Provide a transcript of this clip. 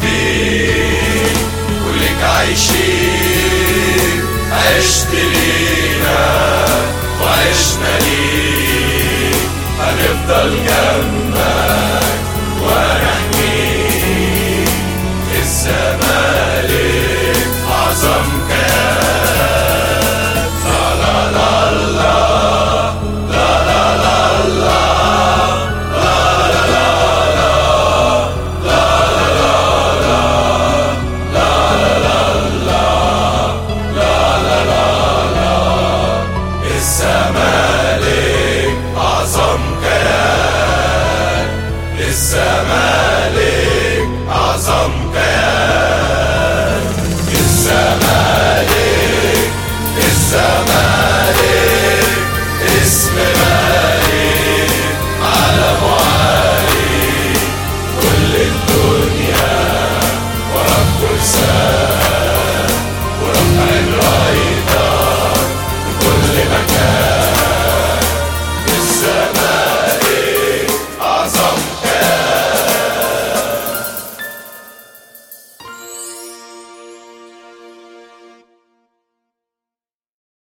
واقفين ولك عايشين عشت لينا وعشنا ليك هنفضل جنبك ونحميك الزمالك أعظم كيان لا لا لا لا لا لا لا لا الزمالك أعظم كيان الزمالك